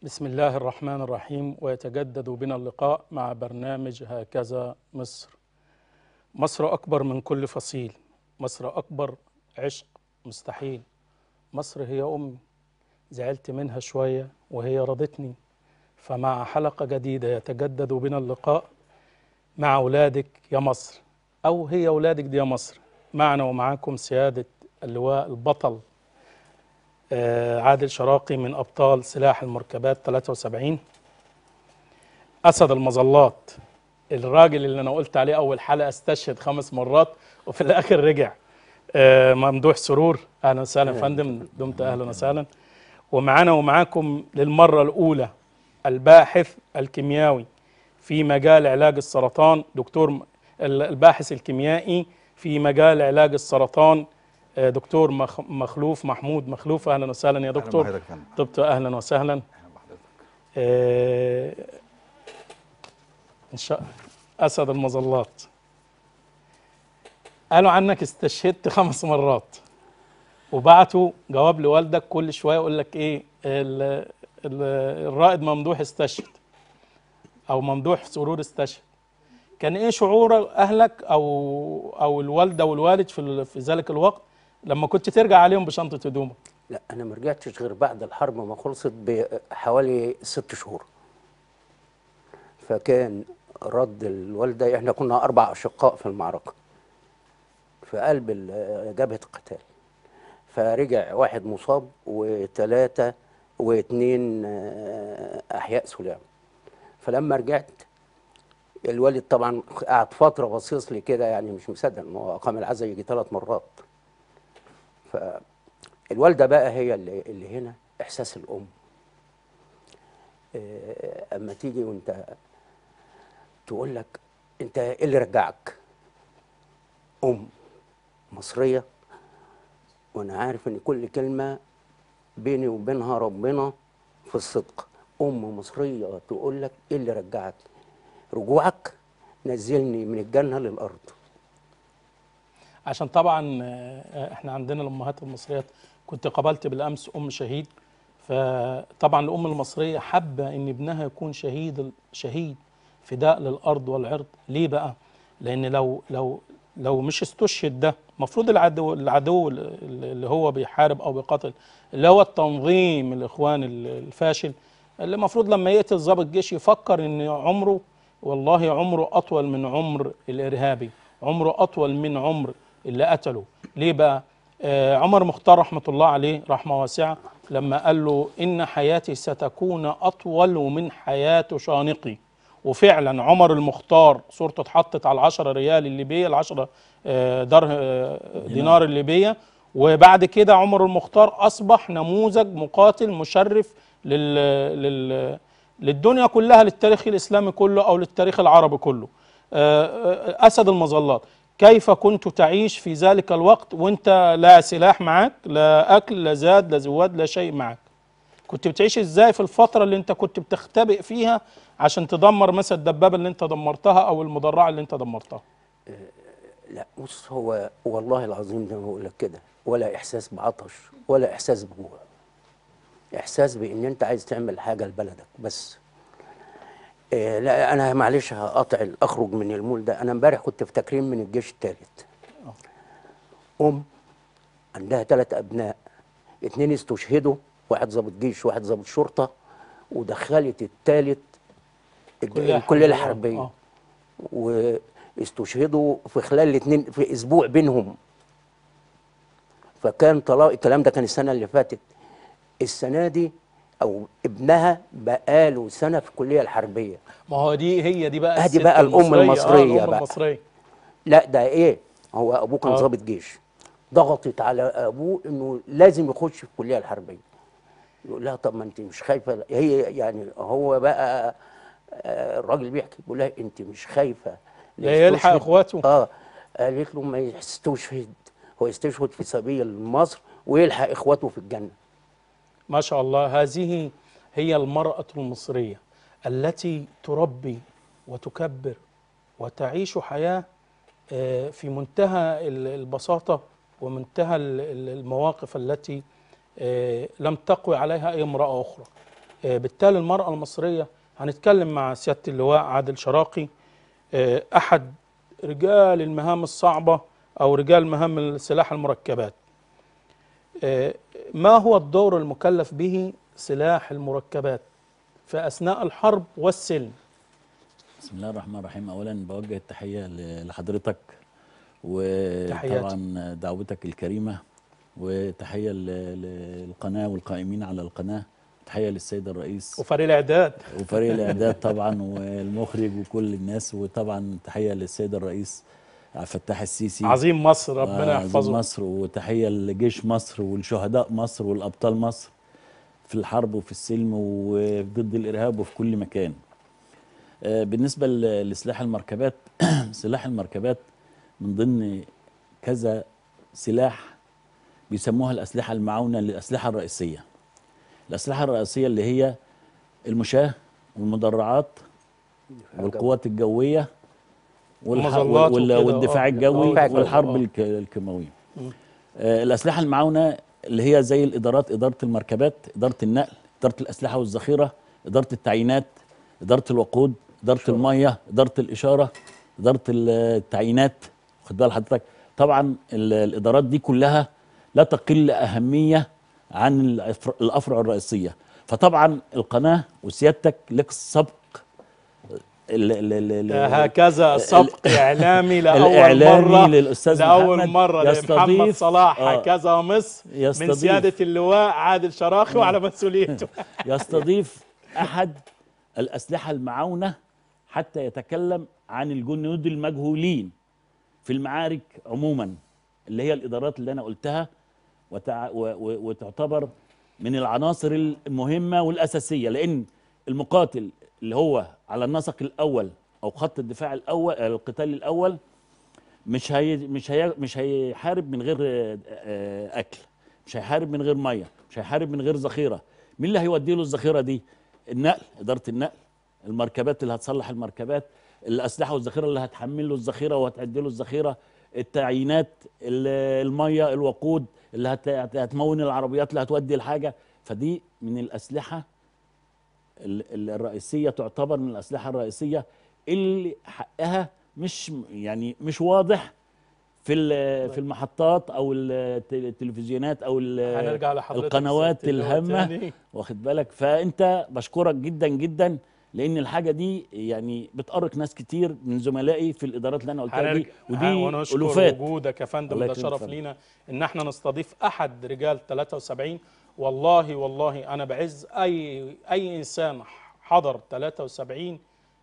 بسم الله الرحمن الرحيم ويتجدد بنا اللقاء مع برنامج هكذا مصر مصر أكبر من كل فصيل مصر أكبر عشق مستحيل مصر هي أمي زعلت منها شوية وهي رضتني فمع حلقة جديدة يتجدد بنا اللقاء مع أولادك يا مصر أو هي أولادك دي يا مصر معنا ومعاكم سيادة اللواء البطل آه، عادل شراقي من أبطال سلاح المركبات 73 أسد المظلات الراجل اللي أنا قلت عليه أول حلقة استشهد خمس مرات وفي الآخر رجع آه، ممدوح سرور أهلا وسهلا يا فندم دمت أهلا وسهلا ومعانا ومعاكم للمرة الأولى الباحث الكيميائي في مجال علاج السرطان دكتور م- ال- الباحث الكيميائي في مجال علاج السرطان آه، دكتور مخ- مخلوف محمود مخلوف اهلا وسهلا يا دكتور بحضرتك يا فندم. طبت اهلا وسهلا أهلا بحضرتك. آه، ان شاء اسد المظلات قالوا عنك استشهدت خمس مرات وبعتوا جواب لوالدك كل شويه يقول لك ايه ال- ال- الرائد ممدوح استشهد او ممدوح سرور استشهد كان ايه شعور اهلك او او الوالده والوالد في ال- في ذلك الوقت لما كنت ترجع عليهم بشنطه هدومك لا انا ما رجعتش غير بعد الحرب ما خلصت بحوالي ست شهور فكان رد الوالده احنا كنا اربع اشقاء في المعركه في قلب ال- جبهه القتال فرجع واحد مصاب وثلاثه واثنين آه، احياء سلام فلما رجعت الوالد طبعا قعد فتره باصص لي كده يعني مش مصدق ان هو اقام العزاء يجي ثلاث مرات الوالده بقى هي اللي, اللي هنا احساس الام آه، اما تيجي وانت تقول لك انت ايه اللي رجعك ام مصريه وانا عارف ان كل كلمه بيني وبينها ربنا في الصدق ام مصريه تقول لك ايه اللي رجعك رجوعك نزلني من الجنه للارض عشان طبعا آه، احنا عندنا الامهات المصريات كنت قابلت بالامس ام شهيد فطبعا الام المصريه حابه ان ابنها يكون شهيد شهيد فداء للارض والعرض ليه بقى لان لو لو لو مش استشهد ده المفروض العدو العدو اللي هو بيحارب او بيقاتل اللي هو التنظيم الاخوان الفاشل اللي المفروض لما يقتل ضابط جيش يفكر ان عمره والله عمره اطول من عمر الارهابي عمره اطول من عمر اللي قتله ليه بقى آه عمر مختار رحمه الله عليه رحمه واسعه لما قال له ان حياتي ستكون اطول من حياه شانقي وفعلا عمر المختار صورته اتحطت على العشرة ريال الليبية العشرة آه، در آه، دينار الليبية وبعد كده عمر المختار أصبح نموذج مقاتل مشرف لل لل للدنيا كلها للتاريخ الإسلامي كله أو للتاريخ العربي كله آه، آه، أسد المظلات كيف كنت تعيش في ذلك الوقت وانت لا سلاح معك لا أكل لا زاد لا زواد لا شيء معك كنت بتعيش ازاي في الفترة اللي انت كنت بتختبئ فيها عشان تدمر مثلا الدبابة اللي انت دمرتها او المدرعة اللي انت دمرتها لا بص هو والله العظيم زي ما بقول لك كده ولا احساس بعطش ولا احساس بجوع احساس بان انت عايز تعمل حاجه لبلدك بس إيه لا انا معلش هقاطع اخرج من المول ده انا امبارح كنت في تكريم من الجيش الثالث ام عندها ثلاث ابناء اتنين استشهدوا واحد ضابط جيش واحد ضابط شرطه ودخلت الثالث الكليه الحربيه آه. واستشهدوا في خلال الاثنين في اسبوع بينهم فكان طلاق الكلام ده كان السنه اللي فاتت السنه دي او ابنها بقاله سنه في الكليه الحربيه ما هو دي هي دي بقى ادي الست بقى الام المصرية. المصريه آه الام بقى المصرية لا ده ايه هو ابوه كان آه. ضابط جيش ضغطت على ابوه انه لازم يخش في الكليه الحربيه يقول لها طب ما انت مش خايفه هي يعني هو بقى آه، الراجل بيحكي بيقول لها انت مش خايفه لا يلحق يستشهد؟ اخواته اه قالت له ما يستشهد هو يستشهد في سبيل مصر ويلحق اخواته في الجنه ما شاء الله هذه هي المرأة المصرية التي تربي وتكبر وتعيش حياة آه، في منتهى ال- البساطة ومنتهى ال- ال- المواقف التي آه، لم تقوي عليها أي امرأة أخرى آه، بالتالي المرأة المصرية هنتكلم مع سيادة اللواء عادل شراقي آه، أحد رجال المهام الصعبة أو رجال مهام سلاح المركبات آه، ما هو الدور المكلف به سلاح المركبات في أثناء الحرب والسلم بسم الله الرحمن الرحيم اولا بوجه التحيه ل- لحضرتك تحياتي. وطبعا دعوتك الكريمه وتحيه ل- ل- للقناه والقائمين على القناه تحيه للسيد الرئيس وفريق الإعداد وفريق الاعداد طبعا والمخرج وكل الناس وطبعا تحيه للسيد الرئيس عبد الفتاح السيسي عظيم مصر ربنا وعظيم يحفظه مصر وتحيه لجيش مصر والشهداء مصر والابطال مصر في الحرب وفي السلم وضد الارهاب وفي كل مكان. آه، بالنسبه ل- لسلاح المركبات سلاح المركبات من ضمن كذا سلاح بيسموها الاسلحه المعاونه للاسلحه الرئيسيه. الاسلحه الرئيسيه اللي هي المشاه والمدرعات والقوات الجويه والح... مظلات وال... وكده، والدفاع آه. الجوي الدفاع الجوي، والحرب آه. الك... الكيماويه. آه الاسلحه المعاونه اللي هي زي الادارات اداره المركبات اداره النقل اداره الاسلحه والذخيره اداره التعيينات اداره الوقود اداره الميه اداره الاشاره اداره التعيينات خد بال حضرتك طبعا ال- الادارات دي كلها لا تقل اهميه عن الأفر- الافرع الرئيسيه فطبعا القناه وسيادتك لك سبق ال- ال- ال- ال- هكذا سبق اعلامي لاول الإعلامي مره للأستاذ لاول محمد مره لمحمد يستضيف- صلاح آه. هكذا مصر من يستضيف. سياده اللواء عادل شراخي وعلى مسؤوليته يستضيف احد الاسلحه المعاونه حتى يتكلم عن الجنود المجهولين في المعارك عموما اللي هي الادارات اللي انا قلتها وتع... و... و... وتعتبر من العناصر المهمه والاساسيه لان المقاتل اللي هو على النسق الاول او خط الدفاع الاول القتال الاول مش هي مش هي مش هيحارب من غير آه، آه، اكل مش هيحارب من غير ميه مش هيحارب من غير ذخيره مين اللي هيودي له الذخيره دي النقل اداره النقل المركبات اللي هتصلح المركبات الاسلحه والذخيره اللي هتحمل له الذخيره وهتعد له الذخيره التعيينات ال- الميه الوقود اللي هت- هت- هتمون العربيات اللي هتودي الحاجه فدي من الاسلحه ال- ال- الرئيسيه تعتبر من الاسلحه الرئيسيه اللي حقها مش يعني مش واضح في ال- في المحطات او الت- التلفزيونات او ال- هنرجع لحضرتك القنوات سيادة اللواء الهامه تاني. واخد بالك فانت بشكرك جدا جدا لان الحاجه دي يعني بتأرق ناس كتير من زملائي في الادارات اللي انا قلتها دي هنرجع ودي ونشكر الوفات وجودك يا فندم الله ده يكرمك شرف فندم. لينا ان احنا نستضيف احد رجال 73 والله والله انا بعز اي اي انسان حضر 73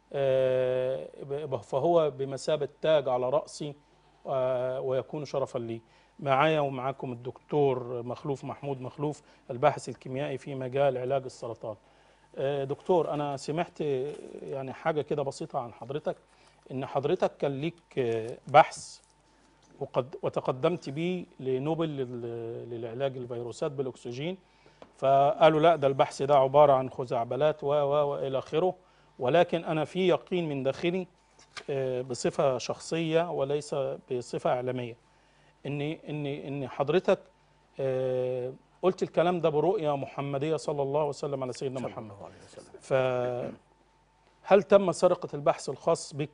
آه، ب- فهو بمثابه تاج على راسي آه، ويكون شرفا لي معايا ومعاكم الدكتور مخلوف محمود مخلوف الباحث الكيميائي في مجال علاج السرطان آه، دكتور انا سمعت آه، يعني حاجه كده بسيطه عن حضرتك ان حضرتك كان ليك آه، بحث وقد وتقدمت به لنوبل لل- للعلاج الفيروسات بالاكسجين فقالوا لا ده البحث ده عباره عن خزعبلات و و والى اخره ولكن انا في يقين من داخلي آه، بصفه شخصيه وليس بصفه اعلاميه ان ان ان حضرتك آه، قلت الكلام ده برؤيه محمديه صلى الله وسلم على سيدنا محمد الله عليه وسلم فهل تم سرقة البحث الخاص بك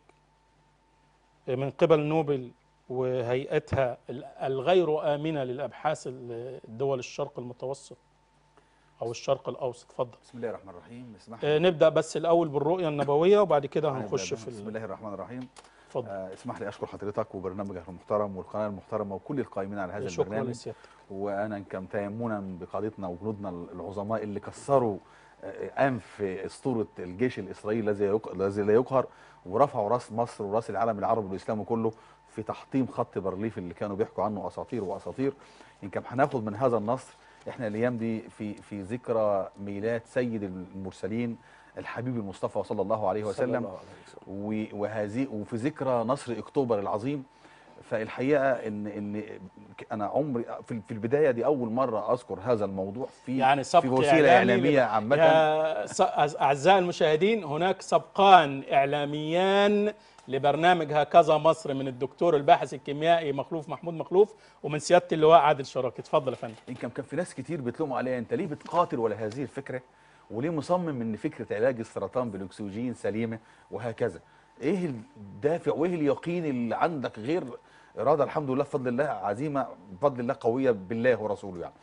من قبل نوبل وهيئتها ال- الغير آمنة للأبحاث ال- الدول الشرق المتوسط أو الشرق الأوسط اتفضل بسم الله الرحمن الرحيم اسمح آه، لي نبدأ بس الأول بالرؤية النبوية وبعد كده هنخش في بسم ال- الله الرحمن الرحيم اتفضل آه اسمح لي اشكر حضرتك وبرنامجك المحترم والقناه المحترمه وكل القائمين على هذا شكرا البرنامج لسيادتك وانا كان تيمنا بقادتنا وجنودنا العظماء اللي كسروا آه، انف اسطوره الجيش الاسرائيلي الذي يق- الذي لا يقهر ورفعوا راس مصر وراس العالم العربي والاسلامي كله في تحطيم خط بارليف اللي كانوا بيحكوا عنه اساطير واساطير يمكن هناخد من هذا النصر احنا الايام دي في في ذكرى ميلاد سيد المرسلين الحبيب المصطفى صلى الله عليه صلى وسلم الله عليه وسلم. و- وهذه وفي ذكرى نصر اكتوبر العظيم فالحقيقه ان ان انا عمري في في البدايه دي اول مره اذكر هذا الموضوع في يعني سبق في وسيله إعلامي اعلاميه لب- عامه يا س- أعز- أعزائي المشاهدين هناك سبقان إعلاميان لبرنامج هكذا مصر من الدكتور الباحث الكيميائي مخلوف محمود مخلوف ومن سيادة اللواء عادل شراكي اتفضل يا فندم يمكن كان في ناس كتير بتلوموا عليا انت ليه بتقاتل ولا هذه الفكره وليه مصمم ان فكره علاج السرطان بالاكسجين سليمه وهكذا ايه الدافع وايه اليقين اللي عندك غير اراده الحمد لله بفضل الله عزيمه بفضل الله قويه بالله ورسوله يعني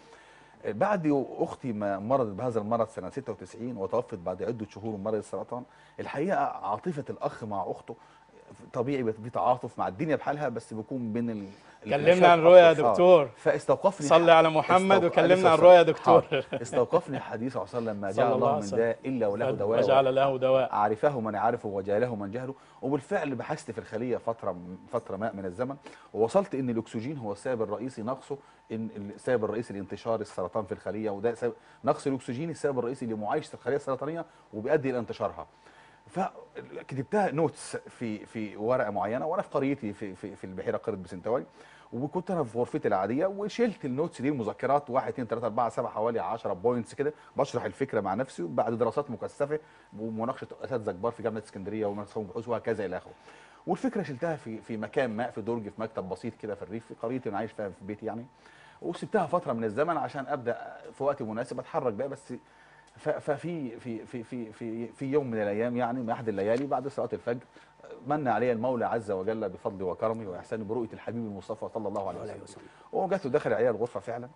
بعد اختي ما مرضت بهذا المرض سنه 96 وتوفت بعد عده شهور من مرض السرطان الحقيقه عاطفه الاخ مع اخته طبيعي بيبقى في تعاطف مع الدنيا بحالها بس بيكون بين ال كلمنا عن رؤيا يا الأطراف. آه. دكتور. فاستوقفني صلي على محمد استوق- وكلمنا لسه عن صلي. رؤيا يا دكتور. حاضر. استوقفني حديث صلى الله عليه وسلم ما صلى جعل الله الله عليه من وسلم. داء الا وله دواء وجعل له دواء عرفه من عرفه وجهله من جهله وبالفعل بحثت في الخليه فتره فتره ما من الزمن ووصلت ان الاكسجين هو السبب الرئيسي نقصه ان السبب الرئيسي لانتشار السرطان في الخليه وده سبب نقص الاكسجين السبب الرئيسي لمعايشه الخليه السرطانيه وبيؤدي الى انتشارها فكتبتها نوتس في في ورقه معينه وانا في قريتي في في, في البحيره قريه بسنتواي وكنت انا في غرفتي العاديه وشلت النوتس دي المذكرات 1 2 3 4 7 حوالي 10 بوينتس كده بشرح الفكره مع نفسي بعد دراسات مكثفه ومناقشه اساتذه كبار في جامعه اسكندريه ومركز بحوث وهكذا الى اخره. والفكره شلتها في في مكان ما في درج في مكتب بسيط كده في الريف في قريتي انا عايش فيها في بيتي يعني وسبتها فتره من الزمن عشان ابدا في وقت مناسب اتحرك بقى بس ف- ففي في في في في في يوم من الايام يعني من احد الليالي بعد صلاه الفجر من علي المولى عز وجل بفضله وكرمه واحسانه برؤيه الحبيب المصطفى صلى الله عليه عليه وسلم وسلم. وجات دخل عليا الغرفه فعلا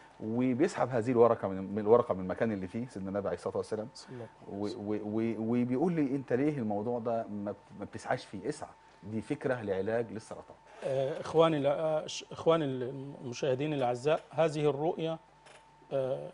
وبيسحب هذه الورقه من من الورقه من المكان اللي فيه سيدنا النبي عليه الصلاه والسلام صلى الله عليه و- وسلم. و- و- وبيقول لي انت ليه الموضوع ده ما ما بتسعاش فيه اسعى دي فكره لعلاج للسرطان آه، اخواني الع- آه، ش- اخواني المشاهدين الاعزاء هذه الرؤيا آه،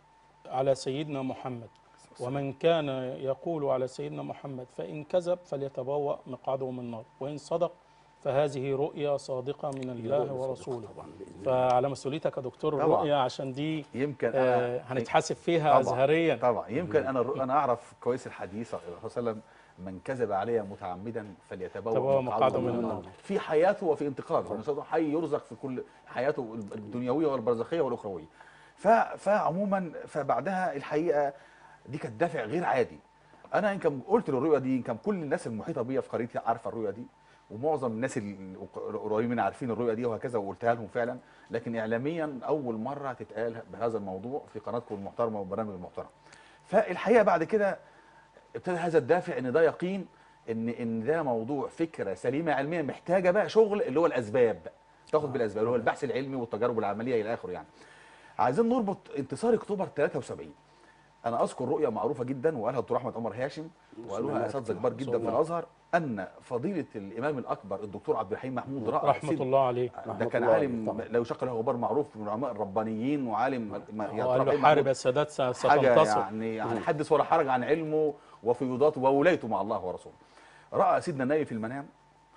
على سيدنا محمد ومن كان يقول على سيدنا محمد فإن كذب فليتبوأ مقعده من النار وإن صدق فهذه رؤيا صادقة من الله رؤيا صادقة ورسوله طبعاً بإذن الله. فعلى مسؤوليتك يا دكتور طبعاً. الرؤيا عشان دي يمكن آه، انا هنتحاسب فيها طبعاً، أزهريا طبعا يمكن انا الر- انا اعرف كويس الحديث صلى الله عليه وسلم من كذب علي متعمدا تبوأ فليتبوأ مقعده من النار. في حياته وفي انتقاله النبي صلى الله عليه وسلم حي يرزق في كل حياته الدنيويه والبرزخيه والاخرويه ف فعموما فبعدها الحقيقه دي كانت دافع غير عادي انا يمكن قلت له الرؤيه دي يمكن كل الناس المحيطه بيا في قريتي عارفه الرؤيه دي ومعظم الناس القريبين مني عارفين الرؤيه دي وهكذا وقلتها لهم فعلا لكن اعلاميا اول مره تتقال بهذا الموضوع في قناتكم المحترمه والبرنامج المحترم فالحقيقه بعد كده ابتدى هذا الدافع ان ده يقين ان ان ده موضوع فكره سليمه علميا محتاجه بقى شغل اللي هو الاسباب تاخد بالاسباب اللي هو البحث العلمي والتجارب العمليه الى اخره يعني عايزين نربط انتصار اكتوبر 73 انا اذكر رؤيه معروفه جدا وقالها الدكتور احمد عمر هاشم وقالوها اساتذه كبار جدا في الازهر ان فضيله الامام الاكبر الدكتور عبد الحليم محمود راى رحمة سيد- الله عليه ده رحمة كان الله عالم عليه طبعا. لو شق له غبار معروف من العلماء الربانيين وعالم ما- يا وقال ترى له إيه حارب محمود؟ السادات س- حاجه ستنتصر يعني يعني حدث ولا حرج عن علمه وفيوضاته وولايته مع الله ورسوله راى سيدنا النبي في المنام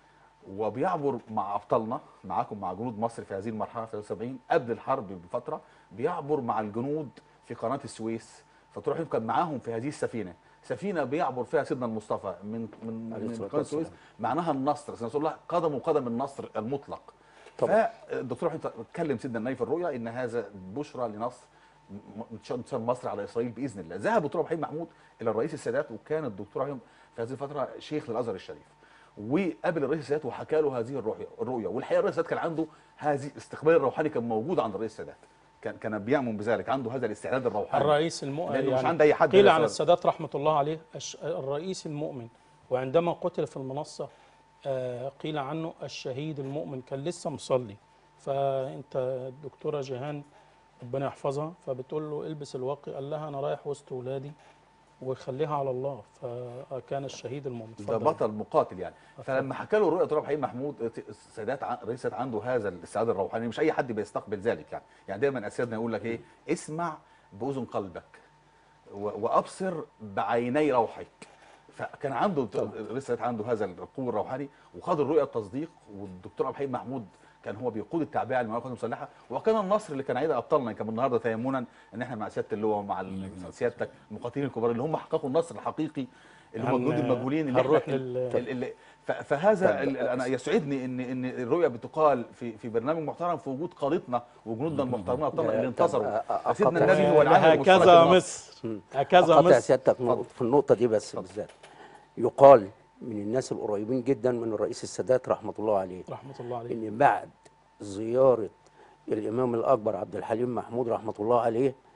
وبيعبر مع ابطالنا معاكم مع جنود مصر في هذه المرحله في 73 قبل الحرب بفتره بيعبر مع الجنود في قناه السويس فتروح كان معاهم في هذه السفينه سفينه بيعبر فيها سيدنا المصطفى من من عليه من الصلاة قناه السويس والسلام. معناها النصر سيدنا رسول الله قدمه قدم النصر المطلق طبعا. فالدكتور احمد اتكلم سيدنا النبي في الرؤيا ان هذا بشرى لنصر م- انتصار مصر على اسرائيل باذن الله ذهب الدكتور ابراهيم محمود الى الرئيس السادات وكان الدكتور ابراهيم في هذه الفتره شيخ للازهر الشريف وقابل الرئيس السادات وحكى له هذه الرؤيا الرؤيا والحقيقه الرئيس السادات كان عنده هذه استقبال الروحاني كان موجود عند الرئيس السادات كان كان بيؤمن بذلك عنده هذا الاستعداد الروحاني الرئيس المؤمن لأنه مش عند أي حد قيل ده عن سبب. السادات رحمة الله عليه الش- الرئيس المؤمن وعندما قتل في المنصة آه، قيل عنه الشهيد المؤمن كان لسه مصلي فأنت الدكتورة جيهان ربنا يحفظها فبتقول له البس الواقي قال لها أنا رايح وسط ولادي وخليها على الله فكان الشهيد المؤمن ده اتفضل. بطل مقاتل يعني فلما حكى له رؤيه دكتور ابراهيم محمود السادات ع- الرئيس السادات عنده هذا الاستعداد الروحاني مش اي حد بيستقبل ذلك يعني يعني دايما اساتذتنا يقول لك ايه اسمع باذن قلبك و- وابصر بعيني روحك فكان عنده الرئيس السادات عنده هذا القوه الروحاني وخد الرؤيه التصديق والدكتور ابراهيم محمود كان هو بيقود التعبئه للمواقف المسلحه وكان النصر اللي كان عايز ابطالنا كان النهارده تيمنا ان احنا مع سياده اللواء ومع ال- سيادتك المقاتلين الكبار اللي هم حققوا النصر الحقيقي اللي هم هن- الجنود المجهولين اللي هنروح احنا لل- ال- ال- ف- فهذا طب- ال- انا يسعدني ان ان الرؤيه بتقال في في برنامج محترم في وجود قادتنا وجنودنا المحترمين ابطالنا اللي طب انتصروا أ- أ- فسيدنا أقطع- النبي هو العامل المشترك هكذا للنصر. مصر هكذا قطع مصر سيادتك نقطة في النقطة دي بس بالذات يقال من الناس القريبين جدا من الرئيس السادات رحمة الله عليه رحمة الله عليه ان بعد زيارة الامام الاكبر عبد الحليم محمود رحمة الله عليه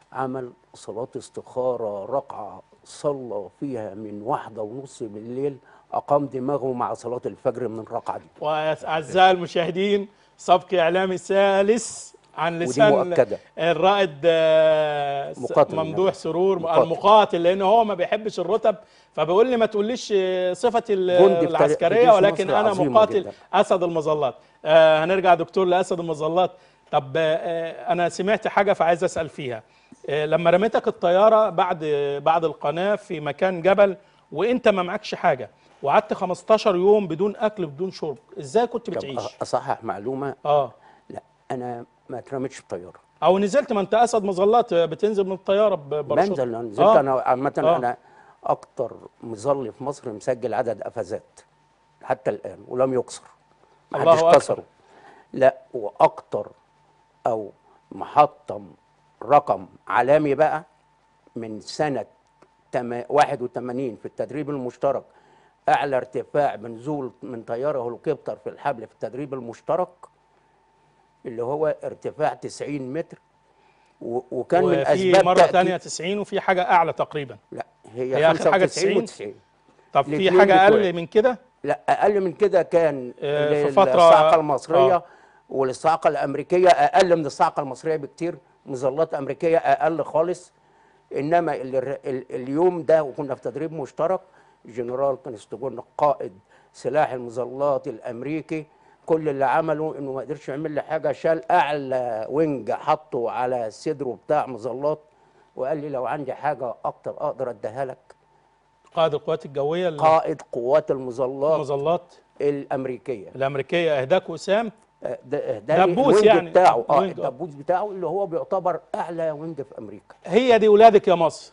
عمل صلاة استخارة رقعة صلى فيها من واحدة ونص بالليل أقام دماغه مع صلاة الفجر من الرقعة دي واعزائي المشاهدين سبق اعلامي ثالث عن ودي لسان مؤكدة. الرائد آه، س- مقاتل ممدوح يعني. سرور مقاتل. المقاتل لان هو ما بيحبش الرتب فبيقول لي ما تقوليش آه، صفتي ال- جندي بتاع- العسكريه جيش ولكن مصر انا عظيمة مقاتل جداً. اسد المظلات آه هنرجع دكتور لاسد المظلات طب آه انا سمعت حاجه فعايز اسال فيها آه لما رميتك الطياره بعد بعد القناه في مكان جبل وانت ما معكش حاجه وقعدت 15 يوم بدون اكل بدون شرب ازاي كنت طب بتعيش أ- أصحح معلومة اه لا أنا ما اترمتش بطيارة او نزلت ما انت اسد مظلات بتنزل من الطياره بباراشوت بنزل أنا نزلت آه. أنا عامة آه. أنا أكتر مظل في مصر مسجل عدد قفزات حتى الآن ولم يكسر ما الله حدش أكبر. كسره لا وأكتر أو محطم رقم عالمي بقى من سنة تما- 81 في التدريب المشترك أعلى ارتفاع بنزول من طيارة هليكوبتر في الحبل في التدريب المشترك اللي هو ارتفاع 90 متر و- وكان من وفي أسباب مره تأكيد- ثانيه 90 وفي حاجه اعلى تقريبا لا هي, هي آخر حاجة 95 90. و90 طب في الاتنين حاجه اقل بتوعي. من كده لا اقل من كده كان آه، في لل- فترة- الصاعقه المصريه آه. والصاعقه الامريكيه اقل من الصاعقه المصريه بكتير مظلات امريكيه اقل خالص انما ال ال اليوم ده وكنا في تدريب مشترك جنرال كونستجون قائد سلاح المظلات الامريكي كل اللي عمله انه ما قدرش يعمل لي حاجه شال اعلى وينج حطه على صدره بتاع مظلات وقال لي لو عندي حاجه اكتر اقدر اديها لك قائد القوات الجويه قائد قوات المظلات المظلات الامريكيه الامريكيه اهداك وسام آه، ده ده دبوس الوينج يعني. بتاعه اه وينج، آه. الدبوس بتاعه اللي هو بيعتبر اعلى وينج في امريكا هي دي ولادك يا مصر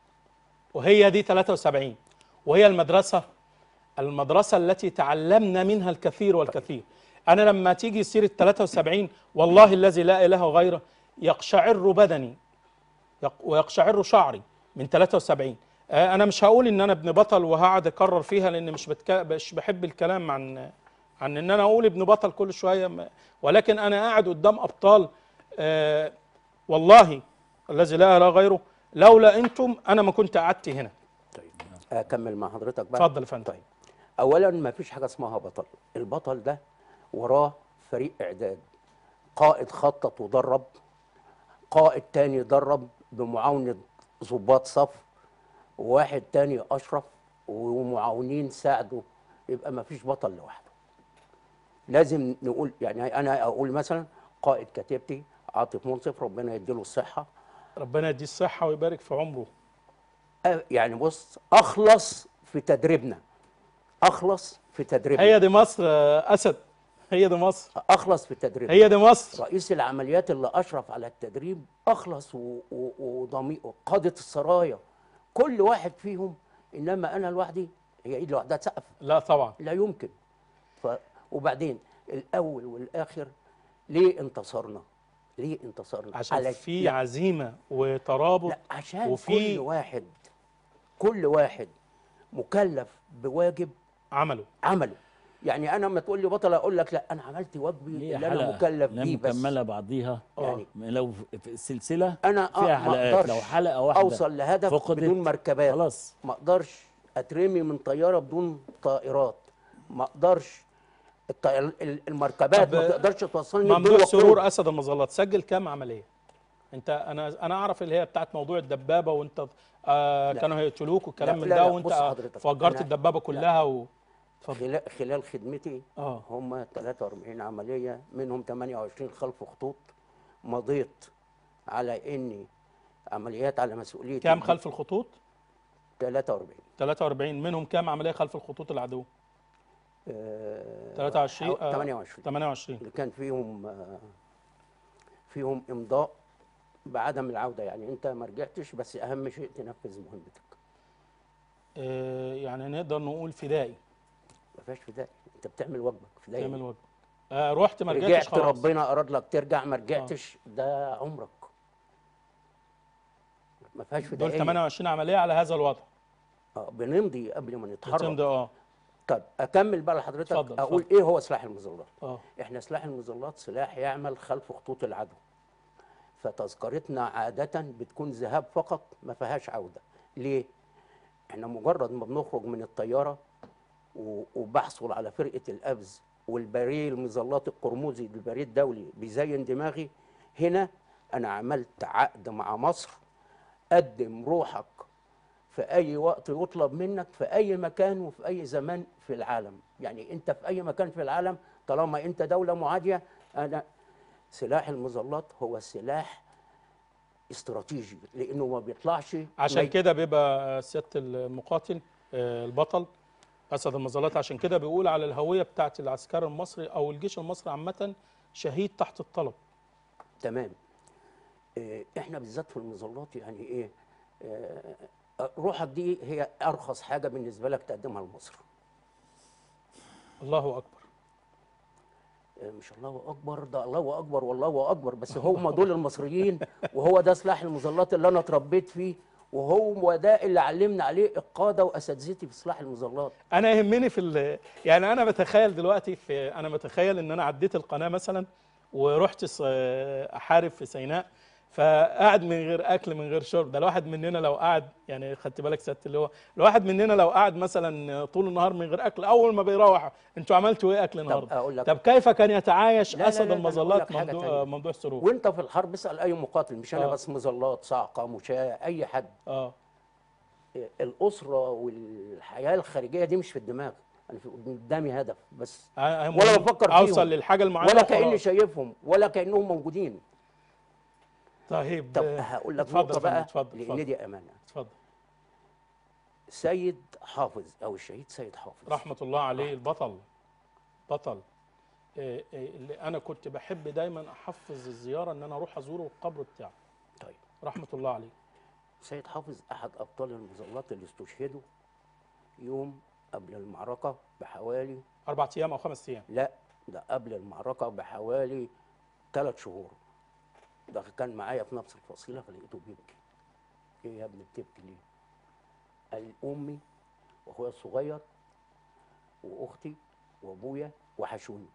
وهي دي 73 وهي المدرسة المدرسة التي تعلمنا منها الكثير والكثير أنا لما تيجي سيرة 73 والله الذي لا إله غيره يقشعر بدني يق- ويقشعر شعري من 73 آه، أنا مش هقول إن أنا ابن بطل وهقعد أكرر فيها لأن مش بتك... مش بحب الكلام عن عن إن أنا أقول ابن بطل كل شوية م- ولكن أنا قاعد قدام أبطال آه، والله الذي لا اله غيره لولا انتم انا ما كنت قعدت هنا طيب اكمل مع حضرتك بقى اتفضل يا فندم. طيب اولا ما فيش حاجه اسمها بطل البطل ده وراه فريق اعداد قائد خطط ودرب قائد تاني درب بمعاونه ضباط صف وواحد تاني اشرف ومعاونين ساعدوا يبقى ما فيش بطل لوحده لازم نقول يعني انا اقول مثلا قائد كتيبتي عاطف منصف ربنا يديله الصحه ربنا يديه الصحه ويبارك في عمره أه، يعني بص اخلص في تدريبنا اخلص في تدريبنا هي دي مصر آه، اسد هي دي مصر اخلص في تدريبنا هي دي مصر رئيس العمليات اللي اشرف على التدريب اخلص و- و- وضمير قاده السرايا كل واحد فيهم انما انا لوحدي هي ايد لوحدها تسقف لا طبعا لا يمكن ف وبعدين الاول والاخر ليه انتصرنا ليه انتصرنا عشان على- في لا، عزيمه وترابط لا عشان وفي- كل واحد كل واحد مكلف بواجب عمله عمله يعني انا لما تقول لي بطل اقول لك لا انا عملت واجبي ليه اللي انا حلقة مكلف لا بيه بس مكملة بعضيها يعني لو في السلسلة انا آه فيها ما حلقات أقدرش لو حلقة واحدة اوصل لهدف فقدت، بدون مركبات خلاص ما اقدرش اترمي من طياره بدون طائرات ما اقدرش الطي... ال- المركبات طب، ما تقدرش توصلني بدون ممدوح وقود. سرور اسد المظلات سجل كام عمليه انت انا انا اعرف اللي هي بتاعت موضوع الدبابه وانت آه لا. كانوا هيقتلوك والكلام لا، من لا، ده لا، وانت بص آه، حضرتك، فجرت أنا- الدبابه كلها و اتفضل. خلال خلال خدمتي اه هم 43 عمليه منهم 28 خلف خطوط مضيت على اني عمليات على مسؤوليتي كام خلف الخطوط 43 43 منهم كام عمليه خلف الخطوط العدو آه 23 أو- 28 28 اللي كان فيهم آه، فيهم امضاء بعدم العوده يعني انت ما رجعتش بس اهم شيء تنفذ مهمتك آه يعني نقدر نقول فدائي ما فيهاش فدائي انت بتعمل واجبك فدائي تعمل وجه آه رحت ما رجعتش رجعت خلاص ربنا اراد لك ترجع ما رجعتش ده عمرك ما فيهاش دول فدائيه 28 عمليه على هذا الوضع آه بنمضي قبل ما نتحرك بتمضي اه طب اكمل بقى لحضرتك اتفضل، اقول اتفضل. ايه هو سلاح المظلات اه احنا سلاح المظلات سلاح يعمل خلف خطوط العدو فتذكرتنا عادة بتكون ذهاب فقط ما فيهاش عودة ليه؟ احنا مجرد ما بنخرج من الطيارة و- وبحصل على فرقة الأبز والبريد المظلات القرمزي البريد الدولي بيزين دماغي هنا أنا عملت عقد مع مصر قدم روحك في أي وقت يطلب منك في أي مكان وفي أي زمان في العالم يعني أنت في أي مكان في العالم طالما أنت دولة معادية أنا سلاح المظلات هو سلاح استراتيجي لأنه ما بيطلعش عشان ما- كده بيبقى سياده المقاتل آه، البطل اسد المظلات عشان كده بيقول على الهويه بتاعت العسكري المصري او الجيش المصري عامه شهيد تحت الطلب تمام إيه، احنا بالذات في المظلات يعني ايه آه، روحك دي هي ارخص حاجه بالنسبه لك تقدمها لمصر الله اكبر آه، مش الله اكبر ده الله اكبر والله اكبر بس هم دول المصريين وهو ده سلاح المظلات اللي انا اتربيت فيه وهو ده اللي علمنا عليه القاده واساتذتي في سلاح المظلات انا يهمني في ال- يعني انا بتخيل دلوقتي في انا بتخيل ان انا عديت القناه مثلا ورحت ص- احارب في سيناء فقاعد من غير اكل من غير شرب ده الواحد مننا لو قعد يعني خدت بالك سياده اللي هو الواحد مننا لو قعد مثلا طول النهار من غير اكل اول ما بيروح انتوا عملتوا ايه اكل النهارده أقول لك- طب كيف كان يتعايش لا، لا، اسد لا، أنا أقول المظلات لك حاجة ممدوح تانية. ممدوح سرور وانت في الحرب اسال اي مقاتل مش انا آه. بس مظلات صاعقه مشاة اي حد اه الاسره والحياه الخارجيه دي مش في الدماغ انا في قدامي هدف بس ع- ولا بفكر اوصل فيهم. للحاجه المعينه ولا وخلاص. كاني شايفهم ولا كانهم موجودين طيب طب آه، هقول لك اتفضل نقطه يا فندم، بقى اتفضل لان اتفضل دي امانه اتفضل سيد حافظ او الشهيد سيد حافظ رحمة الله عليه البطل بطل إيه إيه اللي أنا كنت بحب دايما أحفز الزيارة إن أنا أروح أزوره القبر بتاعه طيب رحمة الله عليه سيد حافظ احد ابطال المظلات اللي استشهدوا يوم قبل المعركه بحوالي أربع أيام أو خمس أيام لا ده قبل المعركه بحوالي ثلاث شهور ده كان معايا في نفس الفصيله فلقيته بيبكي ايه يا ابني بتبكي ليه؟ قال امي واخويا الصغير واختي وابويا وحشوني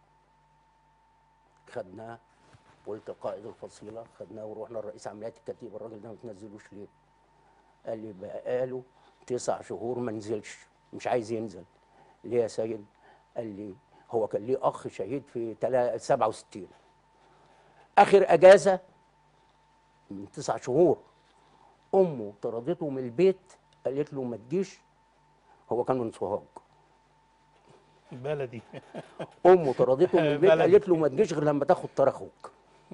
خدناه قلت قائد الفصيله خدناه ورحنا لرئيس عمليات الكتيبه الراجل ده ما تنزلوش ليه؟ قال لي بقاله تسع شهور ما نزلش مش عايز ينزل ليه يا سيد؟ قال لي هو كان ليه اخ شهيد في تلا- 67 اخر اجازه من تسع شهور امه طردته من البيت قالت له ما تجيش هو كان من سوهاج بلدي امه طردته من البيت بلد. قالت له ما تجيش غير لما تاخد طار اخوك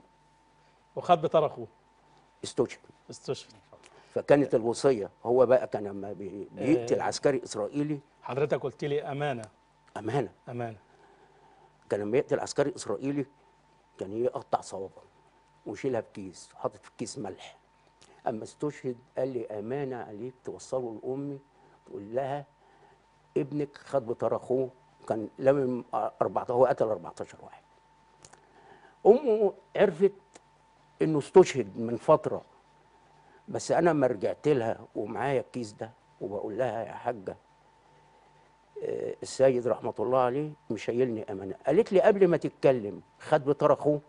وخد بطار أخوه استشهد استشهد فكانت الوصيه هو بقى كان لما بي- بيقتل عسكري اسرائيلي حضرتك قلت لي أمانة امانه أمانة كان لما يقتل عسكري اسرائيلي كان يقطع صوابعه ويشيلها في كيس وحاطط في كيس ملح اما استشهد قال لي امانه عليك توصله لامي تقول لها ابنك خد بطار اخوه كان لم 14 هو قتل 14 واحد امه عرفت انه استشهد من فتره بس انا لما رجعت لها ومعايا الكيس ده وبقول لها يا حاجه آه، السيد رحمه الله عليه مش شايلني امانه قالت لي قبل ما تتكلم خد بطار اخوه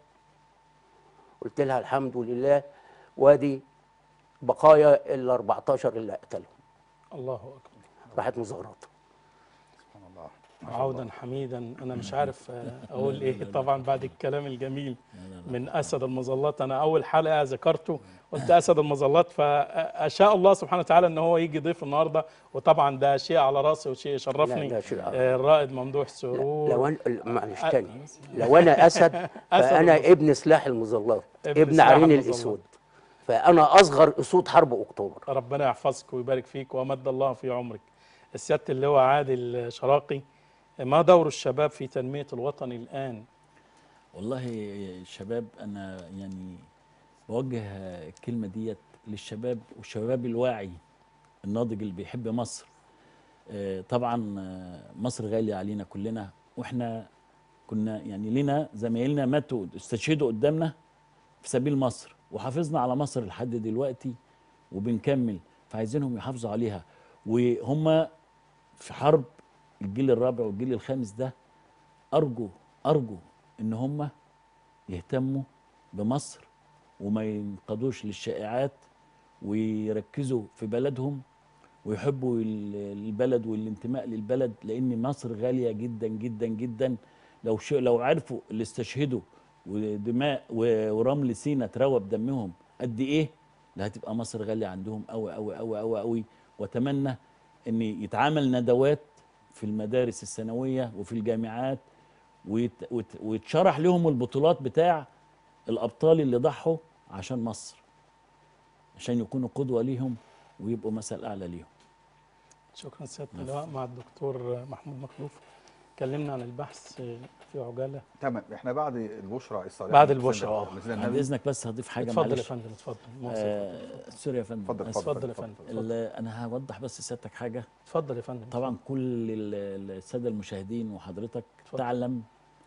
قلت لها الحمد لله وادي بقايا ال 14 اللي قتلهم الله أكبر راحت مظاهرات سبحان الله عودا حميدا انا مش عارف آه، اقول ايه طبعا بعد الكلام الجميل من اسد المظلات انا اول حلقه ذكرته قلت اسد المظلات فاشاء الله سبحانه وتعالى ان هو يجي ضيف النهارده وطبعا ده شيء على راسي وشيء يشرفني لا، ده شيء على آه، الرائد ممدوح لا، سرور لو انا معلش تاني لو انا اسد فانا المظلات. ابن سلاح المظلات ابن ابن سلاح عرين المظلات. الاسود فانا اصغر اسود حرب اكتوبر ربنا يحفظك ويبارك فيك ومد الله في عمرك السيادة اللواء عادل شراقي ما دور الشباب في تنمية الوطن الآن والله الشباب انا يعني بوجه الكلمه ديت للشباب والشباب الواعي الناضج اللي بيحب مصر آه، طبعا آه، مصر غاليه علينا كلنا واحنا كنا يعني لنا زمايلنا ماتوا استشهدوا قدامنا في سبيل مصر وحافظنا على مصر لحد دلوقتي وبنكمل فعايزينهم يحافظوا عليها وهم في حرب الجيل الرابع والجيل الخامس ده ارجو ارجو ان هم يهتموا بمصر وما ينقادوش للشائعات ويركزوا في بلدهم ويحبوا ال- البلد والانتماء للبلد لان مصر غاليه جدا جدا جدا لو ش... لو عرفوا اللي استشهدوا ودماء و- ورمل سينا تروى بدمهم قد ايه ده هتبقى مصر غاليه عندهم قوي قوي قوي قوي قوي واتمنى ان يتعامل ندوات في المدارس الثانويه وفي الجامعات ويت... وت... ويتشرح لهم البطولات بتاع الابطال اللي ضحوا عشان مصر عشان يكونوا قدوه ليهم ويبقوا مثل اعلى ليهم شكرا سياده اللواء مع الدكتور محمود مخلوف اتكلمنا عن البحث في عجاله تمام احنا بعد البشرى الصالحه بعد البشرى، اه. مثل بعد النبي اذنك بس هضيف حاجه اتفضل يا معلش فندم اتفضل مؤاخذة. آه سوري يا فندم اتفضل آسف. اتفضل يا فندم ال- انا هوضح بس سيادتك حاجه اتفضل يا فندم طبعا كل ال- الساده المشاهدين وحضرتك اتفضل. تعلم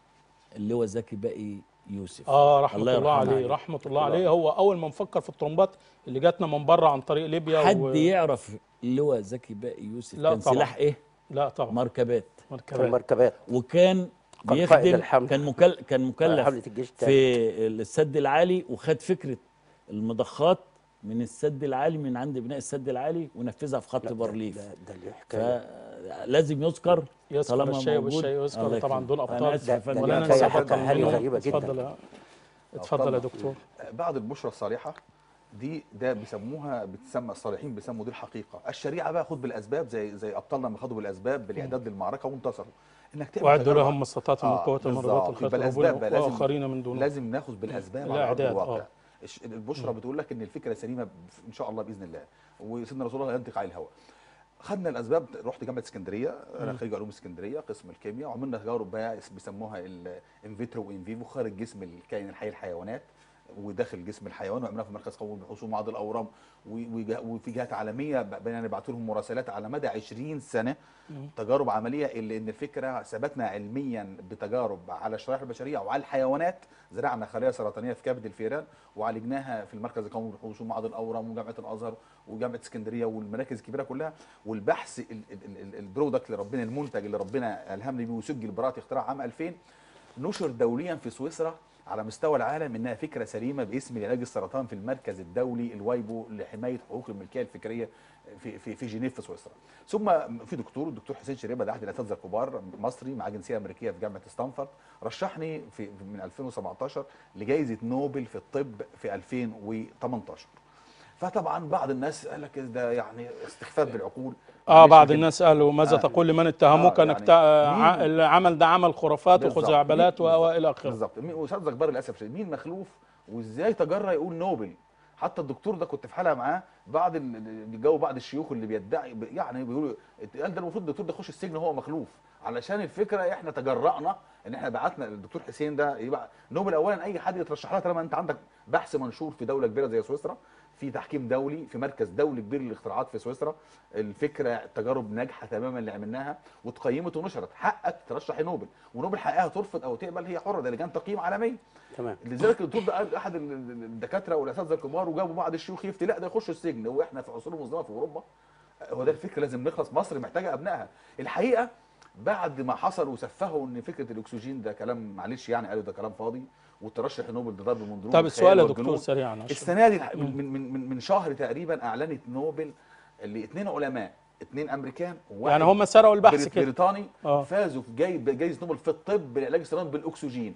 اللواء زكي باقي يوسف اه رحمه الله, يرحمه عليه رحمه الله عليه هو اول ما نفكر في الطرمبات اللي جاتنا من بره عن طريق ليبيا حد و... يعرف اللواء زكي باقي يوسف لا كان طبعا. سلاح ايه لا طبعا مركبات كان مركبات مركبات وكان قائد بيخدم الحمل. كان مكل كان مكلف حملة الجيش التاني. في السد العالي وخد فكره المضخات من السد العالي من عند بناء السد العالي ونفذها في خط لا، ده- بارليف ده ده اللي حكايه فلازم يذكر يذكر طالما الشيء موجود. والشيء الله يذكر طبعا يكرمك. دول أنا ابطال آسف يا ده- فندم. ده ولا الحكاية ننسى حتى بطل حاجة اليوم. غريبة جدا. اتفضل يا اتفضل يا دكتور بعد البشرى الصالحه دي ده بيسموها بتسمى الصالحين بيسموا دي الحقيقه الشريعه بقى خد بالاسباب زي زي ابطالنا ما خدوا بالاسباب بالاعداد للمعركه وانتصروا انك تعمل واعدوا تجربة. لهم ما استطعتم من آه، قوه من بالظبط. رباط الخير يبقى الأسباب بقى لازم- واخرين من دونهم لازم ناخد بالاسباب على ارض الإعداد، الواقع آه. الش- البشرى بتقول لك ان الفكره سليمه ب- ان شاء الله باذن الله وسيدنا رسول الله ينطق عن الهوى خدنا الاسباب رحت جامعه اسكندريه انا خريج علوم اسكندريه قسم الكيمياء وعملنا تجارب بقى اس- بيسموها الان فيترو وان فيفو خارج جسم الكائن الحي الحيوانات وداخل جسم الحيوان وعملناها في مركز قومي للبحوث ومعهد الاورام و- وجه- وفي جهات عالميه ب- بقينا نبعت لهم مراسلات على مدى 20 سنه تجارب عمليه اللي ان الفكره ثبتنا علميا بتجارب على الشرائح البشريه وعلى الحيوانات زرعنا خلايا سرطانيه في كبد الفئران وعالجناها في المركز القومي للبحوث ومعهد الاورام وجامعه الازهر وجامعه اسكندريه والمراكز الكبيره كلها والبحث ال- ال- ال- البرودكت اللي ربنا المنتج اللي ربنا الهمني بيه وسجل براءه اختراع عام 2000 نشر دوليا في سويسرا على مستوى العالم انها فكره سليمه باسم علاج السرطان في المركز الدولي الوايبو لحمايه حقوق الملكيه الفكريه في في في جنيف في سويسرا ثم في دكتور الدكتور حسين شريبه ده احد الاساتذه الكبار مصري مع جنسيه امريكيه في جامعه ستانفورد رشحني في في- من 2017 لجائزه نوبل في الطب في 2018 فطبعا بعض الناس قال لك ده يعني استخفاف بالعقول اه معلش بعض كده. الناس قالوا ماذا آه. تقول لمن اتهموك آه، انك يعني تا- مين- ع- العمل ده عمل خرافات بالظبط. وخزعبلات مين- والى اخره بالظبط مين- واستاذ اكبر للاسف الشديد مين مخلوف وازاي تجرأ يقول نوبل حتى الدكتور ده كنت في حلقه معاه بعض ال- ال- الجو بعض الشيوخ اللي بيدعي ب- يعني بيقولوا قال ده المفروض الدكتور ده يخش السجن وهو مخلوف علشان الفكره احنا تجرأنا ان احنا بعتنا الدكتور حسين ده يبقى نوبل اولا اي حد يترشح لها طالما انت عندك بحث منشور في دوله كبيره زي سويسرا في تحكيم دولي في مركز دولي كبير للاختراعات في سويسرا الفكره تجارب ناجحه تماما اللي عملناها واتقيمت ونشرت حقك ترشح نوبل ونوبل حقها ترفض او تقبل هي حره ده لجان تقييم عالميه تمام لذلك الدكتور ده قال احد ال- ال- الدكاتره والاساتذه الكبار وجابوا بعض الشيوخ يفتي لا ده يخش السجن واحنا في عصور مظلمه في اوروبا هو ده الفكره لازم نخلص مصر محتاجه ابنائها الحقيقه بعد ما حصل وسفهوا ان فكره الاكسجين ده كلام معلش يعني قالوا ده كلام فاضي والترشح نوبل ده ضرب من ضروب طب الخيال السؤال يا والجنون. دكتور سريعا عشان- السنه دي الح- من من من, من شهر تقريبا اعلنت نوبل لاثنين علماء اثنين امريكان وواحد يعني هم سرقوا البحث بريط- كده بريطاني آه. فازوا في جاي جايزه نوبل في الطب بالعلاج السرطان بالاكسجين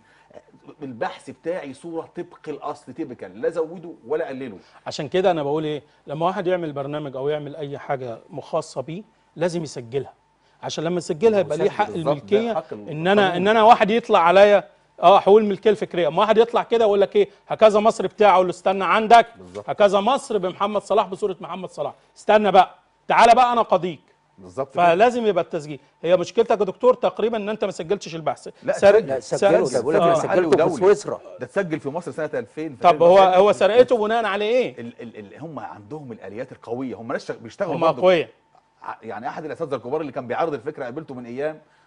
البحث بتاعي صوره طبق الاصل تيبيكال لا زودوا ولا قللوا عشان كده انا بقول ايه لما واحد يعمل برنامج او يعمل اي حاجه خاصه بيه لازم يسجلها عشان لما يسجلها يبقى ليه يسجل حق بالظبط، ده الملكيه حق ال- ان انا القانون. ان انا واحد يطلع عليا اه حقوق الملكيه الفكريه اما واحد يطلع كده يقول لك ايه هكذا مصر بتاعه اقول له استنى عندك بالظبط. هكذا مصر بمحمد صلاح بصوره محمد صلاح استنى بقى تعالى بقى انا قضيك بالظبط كده. فلازم يبقى التسجيل هي مشكلتك يا دكتور تقريبا ان انت ما سجلتش البحث لا، سرق- سجل. لا سرق- سجلوا ده بقول لك آه. انا محلي سجلته في ودولي. سويسرا ده اتسجل في مصر سنه 2000 في طب هو علم هو البحث. سرقته بناء على ايه ال ال ال هم عندهم الاليات القويه هم ناس شغ- بيشتغلوا هم برضه. اقوياء ع- يعني احد الاساتذه الكبار اللي كان بيعرض الفكره قابلته من ايام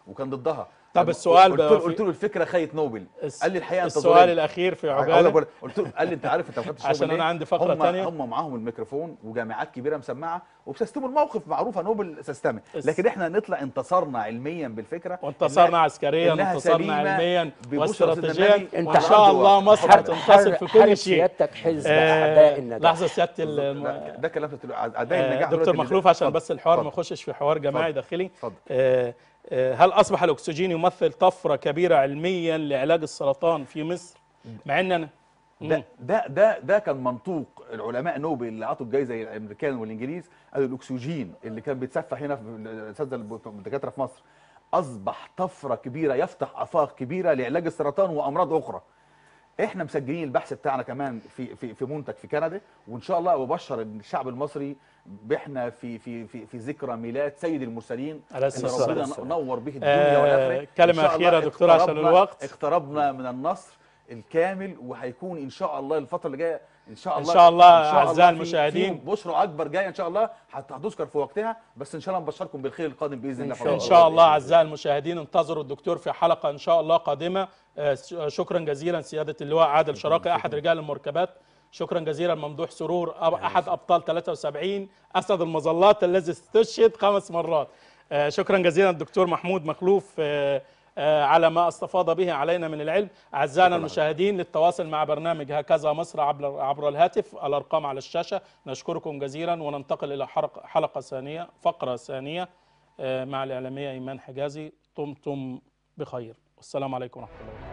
وكان ضدها طب لما السؤال قلت بقى له في- قلت له الفكره خيط نوبل الس- قال لي الحقيقه انت السؤال ظالم. الاخير في أقول لك عجاله بقول- قلت له قال لي انت عارف انت ما خدتش عشان نوبل أنا ليه؟ عندي فقرة هم تانية. هم معاهم الميكروفون وجامعات كبيره مسمعه وبسيستموا الموقف معروفه نوبل سيستمي الس- لكن احنا نطلع انتصرنا علميا بالفكره وانتصرنا إنها- عسكريا إنها وانتصرنا سليمة علميا ببشرى سيدنا واستراتيجيا النبي. أنت وان شاء الله مصر حرب- هتنتصر في كل حرب شيء سيادتك حزب آه، اعداء النجاح لحظه سياده الم- لا، ده كلام قلت له اعداء آه، النجاح دكتور دلوقتي مخلوف اللي- عشان اتفضل، بس الحوار ما اتفضل. يخشش في حوار جماعي اتفضل. داخلي اتفضل. آه، آه، هل اصبح الاكسجين يمثل طفره كبيره علميا لعلاج السرطان في مصر مع ان انا ده مم. ده ده ده كان منطوق العلماء نوبل اللي عطوا الجائزه الامريكان والانجليز قالوا الاكسجين اللي كان بيتصفى هنا في الاساتذه الدكاتره في مصر اصبح طفره كبيره يفتح افاق كبيره لعلاج السرطان وامراض اخرى احنا مسجلين البحث بتاعنا كمان في في في منتج في كندا وان شاء الله ببشر الشعب المصري باحنا في في في في ذكرى ميلاد سيد المرسلين عليه الصلاة اللي ربنا والسلام. نور به الدنيا آه، والاخره كلمة إن شاء الله أخيرة يا دكتور عشان اقتربنا- الوقت. اقتربنا من النصر الكامل وهيكون ان شاء الله الفتره اللي جايه ان شاء إن الله شاء الله إن شاء أعزائي في- المشاهدين. في بشرى اكبر جايه ان شاء الله حتى هتذكر في وقتها بس ان شاء الله نبشركم بالخير القادم باذن الله إن شاء ان الله. شاء الله اعزائي المشاهدين انتظروا الدكتور في حلقه ان شاء الله قادمه آه، ش- شكرا جزيلا سياده اللواء عادل شراقي احد رجال المركبات شكرا جزيلا ممدوح سرور أب- احد ابطال 73 اسد المظلات الذي استشهد خمس مرات آه، شكرا جزيلا الدكتور محمود مخلوف آه، آه، على ما استفاض به علينا من العلم اعزائنا المشاهدين للتواصل مع برنامج هكذا مصر عبر عبر الهاتف الارقام على الشاشه نشكركم جزيلا وننتقل الى حلقه حلقه ثانيه فقره ثانيه آه، مع الإعلامية إيمان حجازي طمتم بخير والسلام عليكم ورحمة الله وبركاته